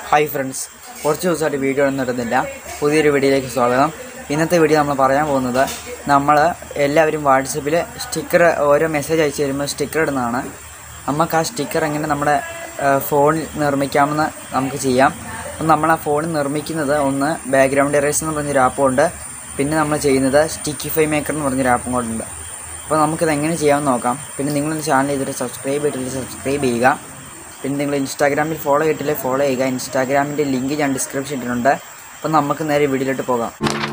Hi friends കുറച്ച് ദിവസമായിട്ട് video ഒന്നും ഇടുന്നില്ല പുതിയൊരു വീഡിയോയിലേക്ക് സ്വാഗതം ഇന്നത്തെ വീഡിയോ നമ്മൾ പറയാൻ പോകുന്നത് നമ്മൾ എല്ലാവരും വാട്സപ്പിൽ സ്റ്റിക്കർ ഓരോ മെസ്സേജ് അയച്ചു തരുമ്പോൾ സ്റ്റിക്കർ ഇടുന്നതാണ് നമുക്ക് ആ സ്റ്റിക്കർ എങ്ങനെ നമ്മുടെ ഫോണിൽ നിർമ്മിക്കാമെന്ന് നമുക്ക് ചെയ്യാം അപ്പം നമ്മൾ ആ ഫോണിൽ നിർമ്മിക്കുന്നത് ഒന്ന് ബാക്ക്ഗ്രൗണ്ട് എറേസ് എന്ന് പറഞ്ഞൊരു ആപ്പും ഉണ്ട് പിന്നെ നമ്മൾ ചെയ്യുന്നത് സ്റ്റിക്കിഫൈ മേക്കർ എന്ന് പറഞ്ഞൊരു ആപ്പും കൂടെ ഉണ്ട് അപ്പോൾ നമുക്കിത് എങ്ങനെ ചെയ്യാമെന്ന് നോക്കാം പിന്നെ നിങ്ങൾ ചാനൽ ചെയ്തിട്ട് സബ്സ്ക്രൈബ് ചെയ്തിട്ട് സബ്സ്ക്രൈബ് ചെയ്യുക പിന്നെ നിങ്ങൾ ഇൻസ്റ്റാഗ്രാമിൽ ഫോളോ ചെയ്തിട്ടില്ലേ ഫോളോ ചെയ്യുക ഇൻസ്റ്റാഗ്രാമിൻ്റെ ലിങ്ക് ഞാൻ ഡിസ്ക്രിപ്ഷൻ ഇട്ടിട്ടുണ്ട് അപ്പോൾ നമുക്ക് നേരെ വീഡിയോയിലോട്ട് പോകാം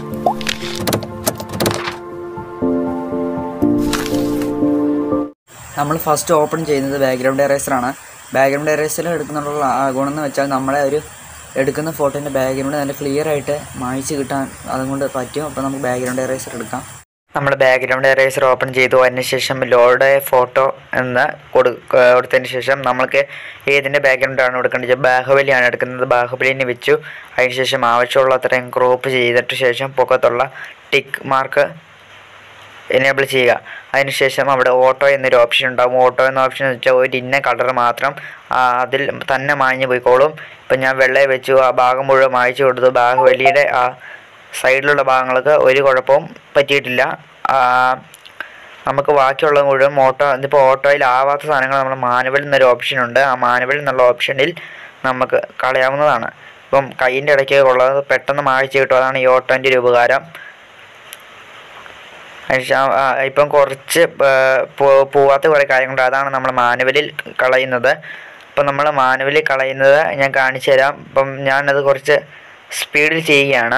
നമ്മൾ ഫസ്റ്റ് ഓപ്പൺ ചെയ്യുന്നത് ബാക്ക്ഗ്രൗണ്ട് എറേസറാണ് ബാക്ക്ഗ്രൗണ്ട് എറേസർ എടുക്കുന്നുള്ള ആ ഗുണം എന്ന് വെച്ചാൽ നമ്മളെ ഒരു എടുക്കുന്ന ഫോട്ടോൻ്റെ ബാക്ക്ഗ്രൗണ്ട് നല്ല ക്ലിയർ ആയിട്ട് മായ്ച്ച് കിട്ടാൻ അതുകൊണ്ട് പറ്റും അപ്പോൾ നമുക്ക് ബാക്ക്ഗ്രൗണ്ട് എറേസർ എടുക്കാം നമ്മൾ ബാക്ക്ഗ്രൗണ്ട് എറേസർ ഓപ്പൺ ചെയ്തു അതിന് ശേഷം ലോഡ് ഫോട്ടോ എന്ന് കൊടു കൊടുത്തതിന് ശേഷം നമ്മൾക്ക് ഏതിൻ്റെ ബാക്ക്ഗ്രൗണ്ടാണ് എടുക്കേണ്ടത് ബാഹുബലിയാണ് എടുക്കുന്നത് ബാഹുബലിനെ വെച്ചു അതിന് ശേഷം ആവശ്യമുള്ള അത്രയും ക്രോപ്പ് ചെയ്തിട്ട് ശേഷം പൊക്കത്തുള്ള ടിക്ക് മാർക്ക് എനേബിൾ ചെയ്യുക അതിനുശേഷം അവിടെ ഓട്ടോ എന്നൊരു ഓപ്ഷൻ ഉണ്ടാകും ഓട്ടോ എന്ന ഓപ്ഷൻ എന്ന് വെച്ചാൽ ഒരു ഇന്ന കളർ മാത്രം ആ, അതിൽ തന്നെ മാഞ്ഞു പോയിക്കോളും ഇപ്പം ഞാൻ വെള്ളയെ വെച്ചു ആ ഭാഗം മുഴുവൻ മായ്ച്ചു കൊടുത്തു ബാഹുബലിയുടെ ആ സൈഡിലുള്ള ഭാഗങ്ങൾക്ക് ഒരു കുഴപ്പവും പറ്റിയിട്ടില്ല ആ, നമുക്ക് ബാക്കിയുള്ളത് മുഴുവൻ ഓട്ടോ ഇതിപ്പോൾ ഓട്ടോയിൽ ആവാത്ത സാധനങ്ങൾ നമ്മൾ മാനുവൽ എന്നൊരു ഓപ്ഷൻ ഉണ്ട് ആ മാനുവൽ എന്നുള്ള ഓപ്ഷനിൽ നമുക്ക് കളയാവുന്നതാണ് ഇപ്പം കൈയിൻ്റെ ഇടയ്ക്ക് ഉള്ളത് പെട്ടെന്ന് മായ്ച്ചു കിട്ടും അതാണ് ഈ ഓട്ടോൻ്റെ ഒരു ഉപകാരം അതിനുശേഷം, ആ, ഇപ്പം കുറച്ച് പ- പോ- പോവാത്ത കുറേ കാര്യങ്ങളുണ്ട് അതാണ് നമ്മൾ മാനുവലിൽ കളയുന്നത് ഇപ്പം നമ്മൾ മാനുവലിൽ കളയുന്നത് ഞാൻ കാണിച്ചു തരാം ഇപ്പം ഞാനത് കുറച്ച് സ്പീഡിൽ ചെയ്യുകയാണ്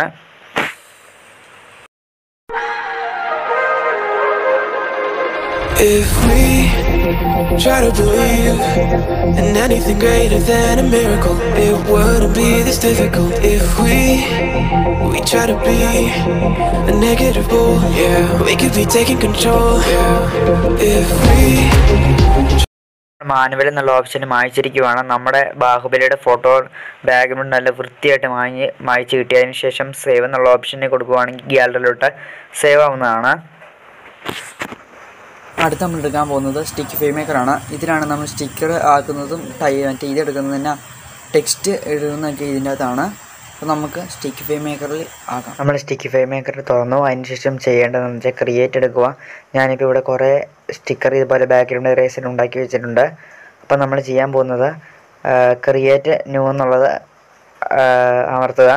If we try to believe in anything greater than a miracle, it wouldn't be this difficult. If we we try to be a negative bull, yeah, we could be taking control. Yeah. If we manual എന്നുള്ള option മായ്ച്ചിരിക്കുവാണ് നമ്മുടെ ബാഹുബലിയുടെ photo background നല്ല വൃത്തിയായിട്ട് മാഞ്ഞ് മായ്ച്ച് കിട്ടിയതിന് ശേഷം save എന്നുള്ള ഓപ്ഷനെ കൊടുക്കുവാണെങ്കിൽ ഗ്യാലറിയിലോട്ട് സേവ് ആവുന്നതാണ് അടുത്ത് നമ്മൾ എടുക്കാൻ പോകുന്നത് സ്റ്റിക്ക് ഫെയിം മേക്കറാണ് ഇതിലാണ് നമ്മൾ സ്റ്റിക്കർ ആക്കുന്നതും ടൈ മറ്റേ ഇതെടുക്കുന്നതിന് ടെക്സ്റ്റ് എഴുതുന്നതൊക്കെ ഇതിൻ്റെ അകത്താണ് അപ്പോൾ നമുക്ക് സ്റ്റിക്ക് ഫെയിം മേക്കറിൽ ആക്കാം നമ്മൾ സ്റ്റിക്ക് ഫെയിം മേക്കർ തുറന്നു അതിന് ശേഷം ചെയ്യേണ്ടതെന്ന് വെച്ചാൽ ക്രിയേറ്റ് എടുക്കുക ഞാനിപ്പോൾ ഇവിടെ കുറേ സ്റ്റിക്കർ ഇതുപോലെ ബാക്ക്ഗ്രൗണ്ട് എറേസർ ഉണ്ടാക്കി വെച്ചിട്ടുണ്ട് അപ്പോൾ നമ്മൾ ചെയ്യാൻ പോകുന്നത് ക്രിയേറ്റ് ന്യൂ എന്നുള്ളത് ആ, അമർത്തുക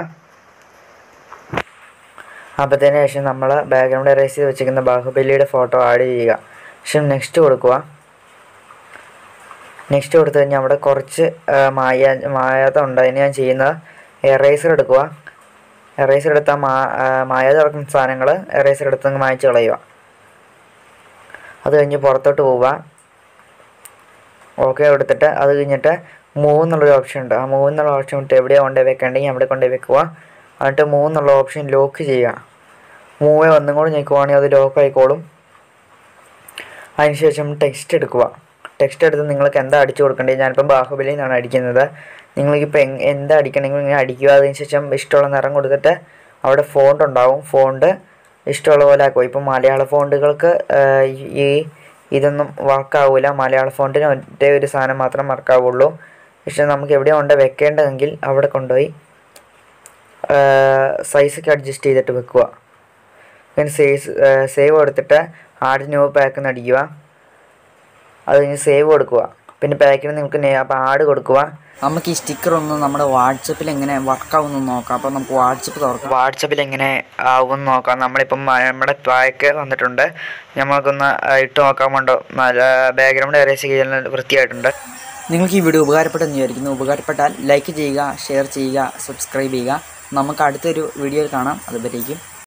അപ്പോഴത്തേന് ശേഷം നമ്മൾ ബാക്ക്ഗ്രൗണ്ട് എറേസ് ചെയ്ത് വെച്ചിരിക്കുന്ന ബാഹുബലിയുടെ ഫോട്ടോ ആഡ് ചെയ്യുക ശേഷം നെക്സ്റ്റ് കൊടുക്കുക നെക്സ്റ്റ് കൊടുത്തു കഴിഞ്ഞാൽ അവിടെ കുറച്ച് ആ, മായ മായാത്ത ഉണ്ട് അതിന് ഞാൻ ചെയ്യുന്നത് എറേസർ എടുക്കുക എറേസർ എടുത്താൽ മാ ആ, മായാതെ കിടക്കുന്ന സാധനങ്ങൾ എറേസർ എടുത്ത് അങ്ങ് മായ്ച്ച് കളയുക അത് കഴിഞ്ഞ് പുറത്തോട്ട് പോവുക ഓക്കെ എടുത്തിട്ട് അത് കഴിഞ്ഞിട്ട് മൂവ് എന്നുള്ളൊരു ഓപ്ഷൻ ഉണ്ട് ആ മൂവ് എന്നുള്ള ഓപ്ഷൻ വിട്ട് എവിടെയാണ് കൊണ്ടുപോയി വെക്കേണ്ടെങ്കിൽ അവിടെ കൊണ്ടുപോയി വെക്കുക എന്നിട്ട് മൂവ് എന്നുള്ള ഓപ്ഷൻ ലോക്ക് ചെയ്യുക മൂവേ ഒന്നും കൂടി ഞെക്കുവാണെങ്കിൽ അത് ലോക്ക് ആയിക്കോളും അതിനുശേഷം ടെക്സ്റ്റ് എടുക്കുക ടെക്സ്റ്റ് എടുത്ത് നിങ്ങൾക്ക് എന്താ അടിച്ചു കൊടുക്കേണ്ടത് ഞാനിപ്പോൾ ബാഹുബലിയിൽ നിന്നാണ് അടിക്കുന്നത് നിങ്ങൾക്കിപ്പോൾ എങ് എന്താ അടിക്കണമെങ്കിൽ ഇങ്ങനെ അടിക്കുക അതിനുശേഷം ഇഷ്ടമുള്ള നിറം കൊടുത്തിട്ട് അവിടെ ഫോണ്ട് ഉണ്ടാവും ഫോണ്ട് ഇഷ്ടമുള്ള പോലെ ആക്കുക ഇപ്പം മലയാള ഫോണ്ടുകൾക്ക് ആഹ്, ഈ- ഈ ഇതൊന്നും വർക്കാവില്ല മലയാള ഫോണ്ടിന് ഒറ്റ ഒരു സാധനം മാത്രം വർക്കാവുള്ളൂ പക്ഷെ നമുക്ക് എവിടെയാണ് കൊണ്ട് വെക്കേണ്ടതെങ്കിൽ അവിടെ കൊണ്ടുപോയി സൈസൊക്കെ അഡ്ജസ്റ്റ് ചെയ്തിട്ട് വെക്കുക പിന്നെ സേവ് സേവ് കൊടുത്തിട്ട് ആഡ് ന്യൂ പാക്ക് എന്ന് അടിക്കുക അത് കഴിഞ്ഞ് സേവ് കൊടുക്കുക പിന്നെ പാക്കിന് നിങ്ങൾക്ക് നേ അപ്പോൾ ആഡ് കൊടുക്കുക നമുക്ക് ഈ സ്റ്റിക്കർ ഒന്ന് നമ്മുടെ വാട്സപ്പിൽ എങ്ങനെ വർക്കാവുമെന്ന് നോക്കാം അപ്പോൾ നമുക്ക് വാട്സപ്പ് തുറക്കാം വാട്സപ്പിൽ എങ്ങനെ ആവും നോക്കാം നമ്മളിപ്പം മ- നമ്മുടെ പാക്ക് വന്നിട്ടുണ്ട് നമ്മൾക്കൊന്ന് ഇട്ട് നോക്കാൻ വേണ്ടോ നല്ല ബാക്ക്ഗ്രൗണ്ട് എറേസ് ചെയ്യാൻ വൃത്തിയായിട്ടുണ്ട് നിങ്ങൾക്ക് ഈ വീഡിയോ ഉപകാരപ്പെട്ടെന്ന് വിചാരിക്കുന്നു ഉപകാരപ്പെട്ടാൽ ലൈക്ക് ചെയ്യുക ഷെയർ ചെയ്യുക സബ്സ്ക്രൈബ് ചെയ്യുക നമുക്ക് അടുത്തൊരു വീഡിയോയിൽ കാണാം അതുവരേക്കും